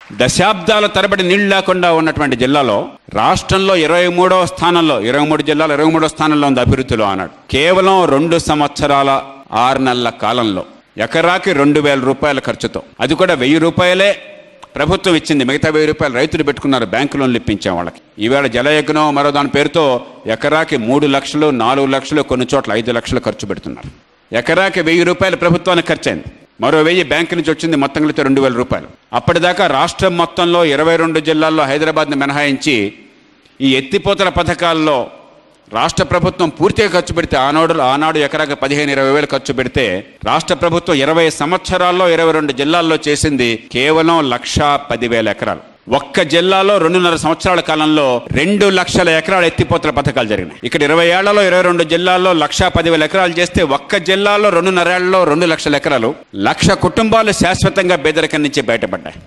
దశాబ్దాల తరబడి నీళ్లు లేకుండా ఉన్నటువంటి జిల్లాలో రాష్ట్రంలో ఇరవై మూడవ స్థానంలో ఇరవై మూడు జిల్లాలు ఇరవై మూడో స్థానంలో ఉంది అభివృద్ధిలో అన్నాడు కేవలం రెండు సంవత్సరాల ఆరు నెలల కాలంలో ఎకరాకి రెండు వేల రూపాయల ఖర్చుతో అది కూడా వెయ్యి రూపాయలే ప్రభుత్వం ఇచ్చింది మిగతా వెయ్యి రూపాయలు రైతులు పెట్టుకున్నారు బ్యాంకు లోన్లు ఇప్పించాం వాళ్ళకి ఈవేళ జలయజ్ఞం మరో దాని పేరుతో ఎకరాకి మూడు లక్షలు నాలుగు లక్షలు కొన్ని చోట్ల ఐదు లక్షలు ఖర్చు పెడుతున్నారు ఎకరాకి వెయ్యి రూపాయలు ప్రభుత్వానికి ఖర్చయింది మరో వెయ్యి బ్యాంకు నుంచి వచ్చింది మొత్తం కలిపితే రెండు వేల రూపాయలు అప్పటిదాకా రాష్ట్రం మొత్తంలో ఇరవై రెండు జిల్లాల్లో హైదరాబాద్ని మినహాయించి ఈ ఎత్తిపోతల పథకాల్లో రాష్ట్ర ప్రభుత్వం పూర్తిగా ఖర్చు పెడితే ఆనాడు ఆనాడు ఎకరాకి పదిహేను ఇరవై వేలు ఖర్చు పెడితే రాష్ట్ర ప్రభుత్వం ఇరవై సంవత్సరాల్లో ఇరవై రెండు జిల్లాల్లో చేసింది కేవలం లక్ష పదివేల ఎకరాలు ఒక్క జిల్లాలో రెండున్నర సంవత్సరాల కాలంలో రెండు లక్షల ఎకరాల ఎత్తిపోతల పథకాలు జరిగినాయి ఇక్కడ ఇరవై ఏళ్లలో ఇరవై రెండు జిల్లాల్లో లక్ష పదివేల ఎకరాలు చేస్తే ఒక్క జిల్లాలో రెండున్నరేళ్లలో రెండు లక్షల ఎకరాలు లక్ష కుటుంబాలు శాశ్వతంగా బేదరికం నుంచి బయటపడ్డాయి